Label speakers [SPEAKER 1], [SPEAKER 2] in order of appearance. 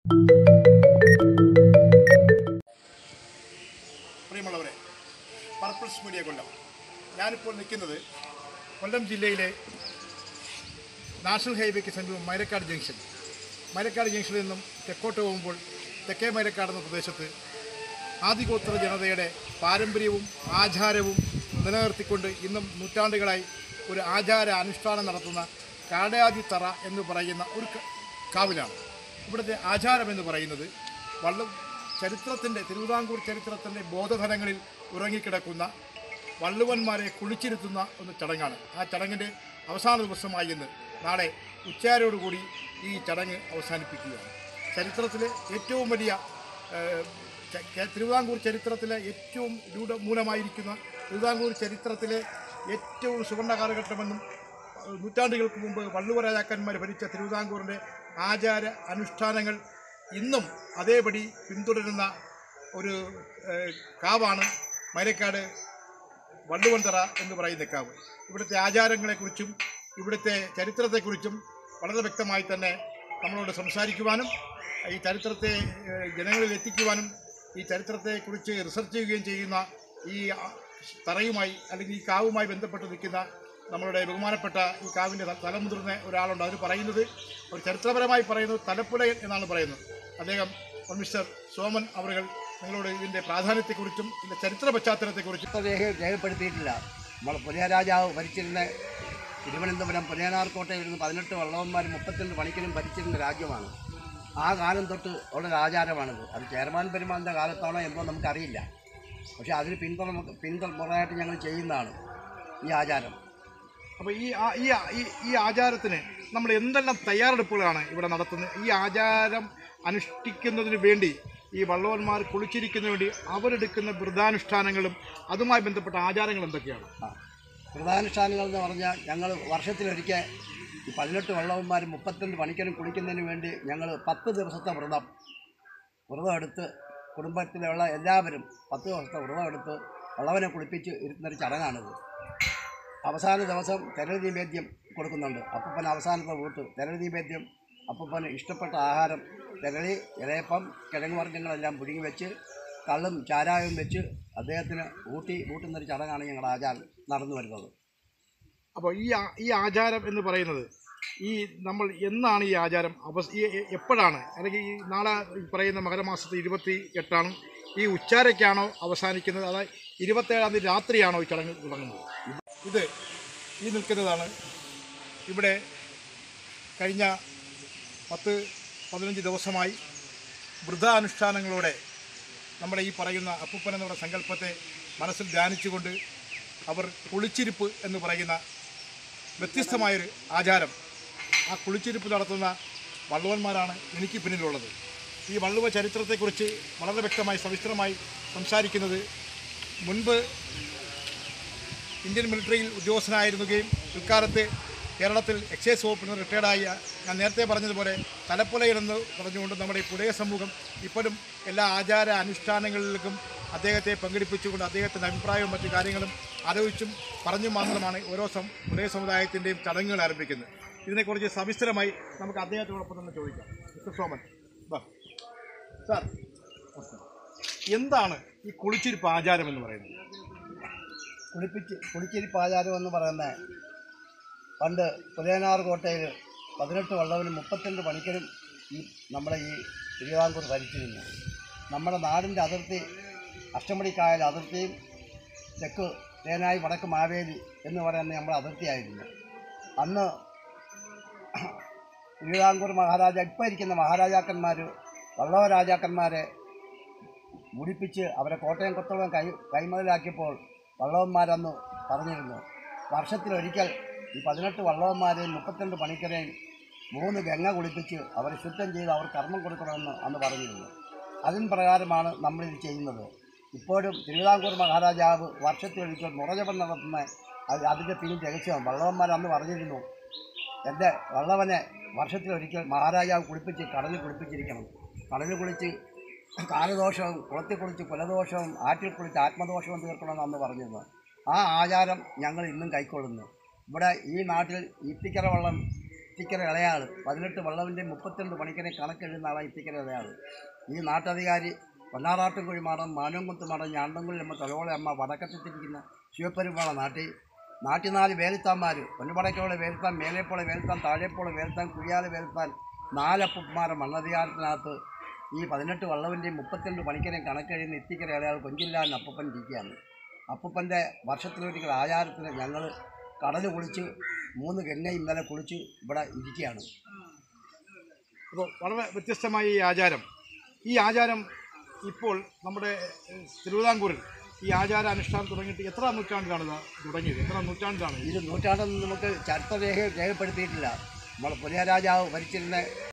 [SPEAKER 1] പ്രിയമുള്ളവരെ പർപ്പിൾസ് മീഡിയ കൊല്ലം ഞാനിപ്പോൾ നിൽക്കുന്നത് കൊല്ലം ജില്ലയിലെ നാഷണൽ ഹൈവേക്ക് സമീപം മൈലക്കാട് ജംഗ്ഷൻ മൈലക്കാട് ജംഗ്ഷനിൽ നിന്നും തെക്കോട്ട് പോകുമ്പോൾ തെക്കേ മൈലക്കാട് എന്ന പ്രദേശത്ത് ആദിഗോത്ര ജനതയുടെ പാരമ്പര്യവും ആചാരവും നിലനിർത്തിക്കൊണ്ട് ഇന്നും നൂറ്റാണ്ടുകളായി ഒരു ആചാര അനുഷ്ഠാനം നടത്തുന്ന കാടയാതി തറ എന്ന് പറയുന്ന ഒരു ക- കാവിലാണ് ഇവിടുത്തെ ആചാരം എന്ന് പറയുന്നത് വള്ളം ചരിത്രത്തിൻ്റെ തിരുവിതാംകൂർ ചരിത്രത്തിൻ്റെ ബോധതലങ്ങളിൽ ഉറങ്ങിക്കിടക്കുന്ന വള്ളുവന്മാരെ കുളിച്ചിരുത്തുന്ന ഒരു ചടങ്ങാണ് ആ ചടങ്ങിൻ്റെ അവസാന ദിവസമായി ഇന്ന് നാളെ ഉച്ചയോടുകൂടി ഈ ചടങ്ങ് അവസാനിപ്പിക്കുകയാണ് ചരിത്രത്തിലെ ഏറ്റവും വലിയ ഏഹ്, ച- കേ- തിരുവിതാംകൂർ ചരിത്രത്തിലെ ഏറ്റവും രൂഢമൂലമായിരിക്കുന്ന തിരുവിതാംകൂർ ചരിത്രത്തിലെ ഏറ്റവും സുവർണ കാലഘട്ടമെന്നും ഏഹ്, നൂറ്റാണ്ടുകൾക്ക് മുമ്പ് വള്ളുവ രാജാക്കന്മാർ ഭരിച്ച തിരുവിതാംകൂറിൻ്റെ ആചാര അനുഷ്ഠാനങ്ങൾ ഇന്നും അതേപടി പിന്തുടരുന്ന ഒരു ഏഹ്, കാവാണ് മൈലക്കാട് വള്ളുവന്തറ എന്ന് പറയുന്ന കാവ് ഇവിടുത്തെ ആചാരങ്ങളെക്കുറിച്ചും ഇവിടുത്തെ ചരിത്രത്തെക്കുറിച്ചും വളരെ വ്യക്തമായി തന്നെ നമ്മളോട് സംസാരിക്കുവാനും ഈ ചരിത്രത്തെ ഏഹ്, ജനങ്ങളിൽ എത്തിക്കുവാനും ഈ ചരിത്രത്തെക്കുറിച്ച് റിസർച്ച് ചെയ്യുകയും ചെയ്യുന്ന ഈ ആ, തറയുമായി അല്ലെങ്കിൽ ഈ കാവുമായി ബന്ധപ്പെട്ട് നിൽക്കുന്ന നമ്മളുടെ ബഹുമാനപ്പെട്ട ഈ കാവിൻ്റെ ത- തലമുതിർന്ന ഒരാളുണ്ട് അതിന് പറയുന്നത് ഒരു ചരിത്രപരമായി പറയുന്നത് തലപ്പുലയൻ എന്നാണ് പറയുന്നത് അദ്ദേഹം മിസ്റ്റർ സോമൻ അവർ നിങ്ങളോട് ഇതിൻ്റെ പ്രാധാന്യത്തെക്കുറിച്ചും ഇതിൻ്റെ ചരിത്ര പശ്ചാത്തലത്തെക്കുറിച്ചും
[SPEAKER 2] ചരിത്ര രേഖ രേഖപ്പെടുത്തിയിട്ടില്ല നമ്മൾ പുതിയ രാജാവ് ഭരിച്ചിരുന്ന തിരുവനന്തപുരം പുലിയനാർ കോട്ടയിലിരുന്ന് പതിനെട്ട് വള്ളവന്മാരും മുപ്പത്തിരണ്ട് പണിക്കരും ഭരിച്ചിരുന്ന രാജ്യമാണ് ആ കാലം തൊട്ട് ഉള്ള ഒരു ആചാരമാണിത് അത് ചെയർമാൻ പെരുമാളിൻ്റെ കാലത്താണോ എന്തോ നമുക്കറിയില്ല പക്ഷേ അതിന് പിന്തുണ പിന്തുണയായിട്ട് ഞങ്ങൾ ചെയ്യുന്നതാണ് ഈ ആചാരം
[SPEAKER 1] അപ്പോൾ ഈ ആ- ഈ ആ- ഈ ഈ ആചാരത്തിന് നമ്മൾ എന്തെല്ലാം തയ്യാറെടുപ്പുകളാണ് ഇവിടെ നടത്തുന്നത് ഈ ആചാരം അനുഷ്ഠിക്കുന്നതിന് വേണ്ടി ഈ വള്ളവന്മാർ കുളിച്ചിരിക്കുന്നതിന് വേണ്ടി അവരെടുക്കുന്ന വ്രതാനുഷ്ഠാനങ്ങളും അതുമായി ബന്ധപ്പെട്ട ആചാരങ്ങൾ എന്തൊക്കെയാണ്
[SPEAKER 2] ആ പ്രധാനുഷ്ഠാനങ്ങൾ എന്ന് പറഞ്ഞാൽ ഞങ്ങൾ വർഷത്തിലൊരിക്കൽ ഈ പതിനെട്ട് വള്ളവന്മാരും മുപ്പത്തിരണ്ട് പണിക്കരും കുളിക്കുന്നതിന് വേണ്ടി ഞങ്ങൾ പത്ത് ദിവസത്തെ വ്രതം വ്രതം എടുത്ത് കുടുംബത്തിലുള്ള എല്ലാവരും പത്ത് ദിവസത്തെ വ്രതം എടുത്ത് വള്ളവനെ കുളിപ്പിച്ച് ഇരുത്തുന്നൊരു ചടങ്ങാണിത് അവസാന ദിവസം തെരൽ നിവേദ്യം കൊടുക്കുന്നുണ്ട് അപ്പൂപ്പൻ അവസാനത്തെ വീട്ട് തെരൽ നിവേദ്യം അപ്പൂപ്പന് ഇഷ്ടപ്പെട്ട ആഹാരം തെരളി ഇലയപ്പം കിഴങ്ങ് വർഗ്ഗങ്ങളെല്ലാം പുഴുങ്ങി വെച്ച് കള്ളും ചാരായവും വെച്ച് അദ്ദേഹത്തിന് ഊട്ടി ഊട്ടുന്നൊരു ചടങ്ങാണ് ഞങ്ങളുടെ ആചാരം നടന്നു വരുന്നത്
[SPEAKER 1] അപ്പോൾ ഈ ആ- ഈ ആചാരം എന്ന് പറയുന്നത് ഈ നമ്മൾ എന്നാണ് ഈ ആചാരം അവസ് ഈ എ- എപ്പോഴാണ് അല്ലെങ്കിൽ ഈ നാളെ ഈ പറയുന്ന മകരമാസത്തെ ഇരുപത്തി എട്ടാണ് ഈ ഉച്ചാരയ്ക്കാണോ അവസാനിക്കുന്നത് അതായത് ഇരുപത്തേഴാം തീയതി രാത്രിയാണോ ഈ ചടങ്ങ് തുടങ്ങുന്നത് ഇത് ഈ നിൽക്കുന്നതാണ് ഇവിടെ കഴിഞ്ഞ പത്ത് പതിനഞ്ച് ദിവസമായി വൃദ്ധാനുഷ്ഠാനങ്ങളോടെ നമ്മുടെ ഈ പറയുന്ന അപ്പൂപ്പൻ എന്നുള്ള സങ്കല്പത്തെ മനസ്സിൽ ധ്യാനിച്ചുകൊണ്ട് അവർ കുളിച്ചിരിപ്പ് എന്ന് പറയുന്ന വ്യത്യസ്തമായൊരു ആചാരം ആ കുളിച്ചിരിപ്പ് നടത്തുന്ന വള്ളുവന്മാരാണ് എനിക്ക് പിന്നിലുള്ളത് ഈ വള്ളുവ ചരിത്രത്തെക്കുറിച്ച് വളരെ വ്യക്തമായി സവിസ്തരമായി സംസാരിക്കുന്നത് മുൻപ് ഇന്ത്യൻ മിലിറ്ററിയിൽ ഉദ്യോഗസ്ഥനായിരുന്നുകയും പിൽക്കാലത്ത് കേരളത്തിൽ എക്സൈസ് വകുപ്പിൽ നിന്ന് റിട്ടയർഡായി ഞാൻ നേരത്തെ പറഞ്ഞതുപോലെ തലപ്പുലയിലെന്ന് പറഞ്ഞുകൊണ്ട് നമ്മുടെ ഈ പുലയ സമൂഹം ഇപ്പോഴും എല്ലാ ആചാര അനുഷ്ഠാനങ്ങളിലേക്കും അദ്ദേഹത്തെ പങ്കെടുപ്പിച്ചുകൊണ്ട് അദ്ദേഹത്തിൻ്റെ അഭിപ്രായവും മറ്റു കാര്യങ്ങളും ആലോചിച്ചും പറഞ്ഞും മാത്രമാണ് ഓരോ സം പുലയ സമുദായത്തിൻ്റെയും ചടങ്ങുകൾ ആരംഭിക്കുന്നത് ഇതിനെക്കുറിച്ച് സവിസ്തരമായി നമുക്ക് അദ്ദേഹത്തോടൊപ്പം തന്നെ ചോദിക്കാം മിസ്റ്റർ സോമൻ വാ സാർ എന്താണ് ഈ കുളിച്ചിരിപ്പ് ആചാരം എന്ന് പറയുന്നത്
[SPEAKER 2] കുളിപ്പിച്ച് കുളിച്ചിരിപ്പ് ആചാരം എന്ന് പറയുന്നത് പണ്ട് പുലയനാർ കോട്ടയിൽ പതിനെട്ട് വള്ളവനും മുപ്പത്തിരണ്ട് പണിക്കരും ഈ നമ്മുടെ ഈ തിരുവിതാംകൂർ ഭരിച്ചിരുന്നു നമ്മുടെ നാടിൻ്റെ അതിർത്തി അഷ്ടമടിക്കായൽ അതിർത്തിയും തെക്ക് തേനായി വടക്ക് മാവേലി എന്ന് പറയുന്ന നമ്മുടെ അതിർത്തിയായിരുന്നു അന്ന് തിരുവിതാംകൂർ മഹാരാജ ഇപ്പം ഇരിക്കുന്ന മഹാരാജാക്കന്മാർ വള്ളവ രാജാക്കന്മാരെ മുടിപ്പിച്ച് അവരെ കോട്ടയം കൊത്തോളം കൈ കൈമുതലാക്കിയപ്പോൾ വള്ളവന്മാരന്ന് പറഞ്ഞിരുന്നു വർഷത്തിലൊരിക്കൽ ഈ പതിനെട്ട് വള്ളവന്മാരെയും മുപ്പത്തിരണ്ട് പണിക്കരെയും മൂന്ന് ഗംഗ കുളിപ്പിച്ച് അവരെ ശുദ്ധം ചെയ്ത് അവർ കർമ്മം കൊടുക്കണമെന്ന് അന്ന് പറഞ്ഞിരുന്നു അതിൻ പ്രകാരമാണ് നമ്മളിത് ചെയ്യുന്നത് ഇപ്പോഴും തിരുവിതാംകൂർ മഹാരാജാവ് വർഷത്തിലൊരിക്കൽ മുറജപം നടത്തുന്ന അത് അതിൻ്റെ പിന്നിൽ രഹസ്യം വള്ളവന്മാർ അന്ന് പറഞ്ഞിരുന്നു എൻ്റെ വള്ളവനെ വർഷത്തിലൊരിക്കൽ മഹാരാജാവ് കുളിപ്പിച്ച് കടലിൽ കുളിപ്പിച്ചിരിക്കണം കടലിൽ കുളിച്ച് കാലദോഷവും കുളത്തിൽ കുളിച്ച് കുലദോഷവും ആറ്റിൽ കുളിച്ച് ആത്മദോഷവും തീർക്കണമെന്ന് അന്ന് പറഞ്ഞിരുന്നു ആ ആചാരം ഞങ്ങൾ ഇന്നും കൈക്കൊള്ളുന്നു ഇവിടെ ഈ നാട്ടിൽ ഇത്തിക്കര വള്ളം ഇത്തിക്കര ഇളയാൾ പതിനെട്ട് വള്ളവിൻ്റെ മുപ്പത്തിരണ്ട് പണിക്കരെ കണക്കെഴുതുന്ന ആളാണ് ഇത്തിക്കര ഇളയാൾ ഈ നാട്ടധികാരി പൊന്നാറാട്ടുംകുഴി മാടം മാനോങ്കുത്ത് മാടം ഞാണ്ടംകുഴി അമ്മ തലവോളെ അമ്മ വടക്കത്തെത്തിരിക്കുന്ന ശിവപ്പെരുമാള നാട്ടിൽ നാട്ടിനാല് വേലുത്താന്മാർ പൊന്നുപടക്കോളെ വേലുത്താൻ മേലേപ്പോളെ വേലുത്താൻ താഴെപ്പോളെ വേലുത്താൻ കുഴിയാലെ വേലുത്താൻ നാലപ്പന്മാരെ മണ്ണധികാരത്തിനകത്ത് ഈ പതിനെട്ട് വള്ളവിൻ്റെയും മുപ്പത്തിരണ്ട് പണിക്കരെയും കണക്കെഴുതുന്ന ഇത്തിക്കര ഇളയാൾ കൊഞ്ചില്ലാൻ അപ്പപ്പൻ ഇരിക്കുകയാണ് അപ്പൂപ്പൻ്റെ വർഷത്തിലൊരിക്കൽ ആചാരത്തിന് ഞങ്ങൾ കടൽ കുളിച്ച് മൂന്ന് ഗംഗ ഇന്നലെ കുളിച്ച് ഇവിടെ ഇരിക്കുകയാണ്
[SPEAKER 1] അപ്പോൾ വളരെ വ്യത്യസ്തമായ ഈ ആചാരം ഈ ആചാരം ഇപ്പോൾ നമ്മുടെ ഏഹ്, തിരുവിതാംകൂറിൽ ഈ ആചാര അനുഷ്ഠാനം തുടങ്ങിയിട്ട് എത്ര നൂറ്റാണ്ടിലാണ് ഇത് തുടങ്ങിയത് എത്ര നൂറ്റാണ്ടിലാണ് ഇത്?
[SPEAKER 2] ഇത് നൂറ്റാണ്ടൊന്നും നമുക്ക് ചരിത്രരേഖ രേഖപ്പെടുത്തിയിട്ടില്ല നമ്മളെ പുതിയ രാജാവ് ഭരിച്ചിരുന്ന